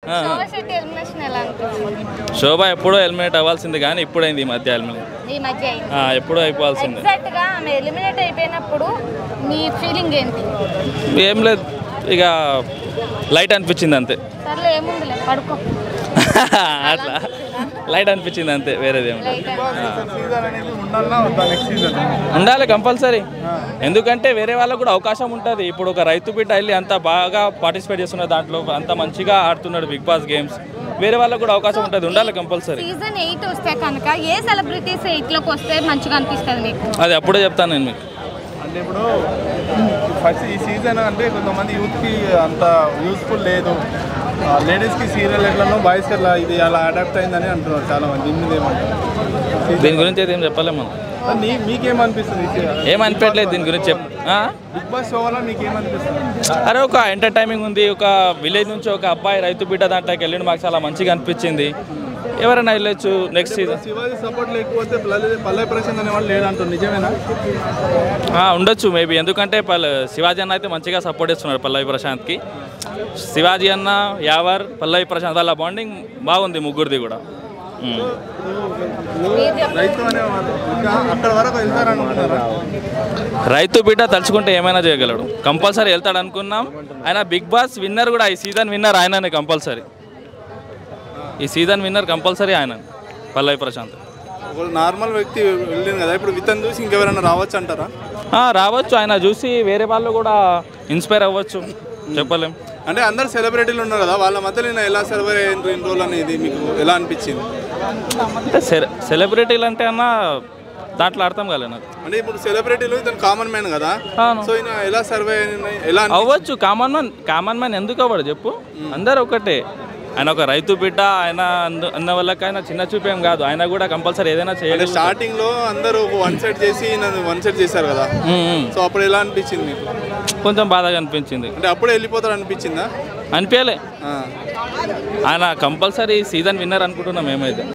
ఆ. శోభా శెట్టి ఎలిమినేషన్ ఎలా అనిపించింది శోభ ఎప్పుడో ఎలిమినేట్ అవ్వాల్సింది కానీ ఇప్పుడైంది ఈ మధ్య ఎలిమినేట్ ఈ మధ్య అయింది ఆ, ఎప్పుడో అయిపోవాల్సింది ఎగ్జాక్ట్ గా ఆమె ఎలిమినేట్ అయిపోయినప్పుడు మీ ఫీలింగ్ ఏంటి ఏం లేదు ఇక లైట్ అనిపించింది అంతే సర్లే ఏముందిలే పడుకో అట్లా లైట్ అనిపించింది అంతే వేరేది ఏం లేదు. లైట్ సీజన్ అనేది ఉండాలన్నా వద్దా నెక్స్ట్ సీజన్ ఉండాలి కంపల్సరీ ఎందుకంటే వేరే వాళ్ళకు కూడా అవకాశం ఉంటుంది ఇప్పుడు ఒక రైతు బిడ్డ వెళ్ళి అంత బాగా పార్టిసిపేట్ చేస్తున్నారు దాంట్లో అంత మంచిగా ఆడుతున్నాడు బిగ్ బాస్ గేమ్స్ వేరే వాళ్ళకు కూడా అవకాశం ఉంటుంది ఉండాలి కంపల్సరీ సీజన్ ఎయిట్ వస్తే కనుక ఏ సెలబ్రిటీస్ ఎయిట్ లోకి వస్తే మంచిగా అనిపిస్తుంది మీకు అది అప్పుడే చెప్తాను నేను మీకు అంటే ఇప్పుడు ఫస్ట్ ఈ సీజన్ అంటే కొంతమంది యూత్కి అంత యూస్ఫుల్ లేదు లేడీస్కి సీరియల్ ఎట్లనో బాయ్స్కి అట్లా ఇది అలా అడాప్ట్ అయిందని అంటున్నారు చాలా మంది దీని మీద ఏమంటారు దీని గురించి అయితే ఏం చెప్పలేము మనం మరి నీ మీకేమనిపిస్తుంది ఏమనిపించలేదు దీని గురించి చెప్ ఆ? బిగ్ బాస్ షో వల్ల మీకేమనిపిస్తుంది అరే ఒక ఎంటర్టైనింగ్ ఉంది ఒక విలేజ్ నుంచి ఒక అబ్బాయి రైతు బిడ్డ దాంట్లోకి వెళ్ళిన మాకు చాలా మంచిగా అనిపించింది ఎవరైనా వెళ్ళొచ్చు నెక్స్ట్ సీజన్ శివాజీ సపోర్ట్ లేకపోతే పల్లె పల్లె ప్రశాంత్ అనే వాళ్ళు లేడంటారు నిజమేనా ఉండొచ్చు మేబీ ఎందుకంటే పల్ల శివాజీ అన్న అయితే మంచిగా సపోర్ట్ చేస్తున్నాడు పల్లవి ప్రశాంత్కి శివాజీ అన్న యావర్ పల్లవి ప్రశాంత్ వాళ్ళ బాండింగ్ బాగుంది ముగ్గురిది కూడా ఉమ్. రైతు అనే వాళ్ళు ఇంకా అక్కడ వరకు వెళ్తారనుకుంటున్నారా రైతు బిడ్డ తలుచుకుంటే ఏమైనా చేయగలడు కంపల్సరీ వెళ్తాడు అనుకున్నాం ఆయన బిగ్ బాస్ విన్నర్ కూడా ఈ సీజన్ విన్నర్ ఆయననే కంపల్సరీ ఈ సీజన్ విన్నర్ కంపల్సరీ ఆయన పల్లవి ప్రశాంత్ ఒక నార్మల్ వ్యక్తి వెళ్ళింది కదా ఇప్పుడు వితన్ చూసి ఇంకెవరైనా రావచ్చు అంటారా ఆ, రావచ్చు ఆయన చూసి వేరే వాళ్ళు కూడా ఇన్స్పైర్ అవ్వచ్చు చెప్పలేం అంటే అందరు సెలబ్రిటీలు ఉన్నారు కదా వాళ్ళ మధ్యలో నేను ఎలా సెలబ్రేట్ అయిన ఇన్ని రోజులు అనేది మీకు ఎలా అనిపించింది అంటే సె- సెలబ్రిటీలు అంటే అన్న దాంట్లో అర్థం కాలేదు నాకు అంటే ఇప్పుడు సెలబ్రిటీలు ఇతను కామన్ మ్యాన్ కదా అవును. సో ఈయన ఎలా సర్వే ఎలా అనిపించింది? అవ్వచ్చు కామన్ మ్యాన్ కామన్ మ్యాన్ ఎందుకు అవ్వడు చెప్పు అందరు ఒకటే ఆయన ఒక రైతు బిడ్డ ఆయన అందు- అన్న వాళ్ళకి ఆయన చిన్న చూపేం కాదు ఆయన కూడా కంపల్సరీ ఏదైనా అంటే చేయలేదు స్టార్టింగ్ లో అందరూ వన్ సైడ్ చేసి నన్ను వన్ సైడ్ చేశారు కదా సో అప్పుడు ఎలా అనిపించింది మీకు కొంచెం బాధగా అనిపించింది అంటే అప్పుడే వెళ్ళిపోతారు అనిపించిందా అనిపించలే ఆ. ఆయన కంపల్సరీ సీజన్ విన్నర్ అనుకుంటున్నాం మేమైతే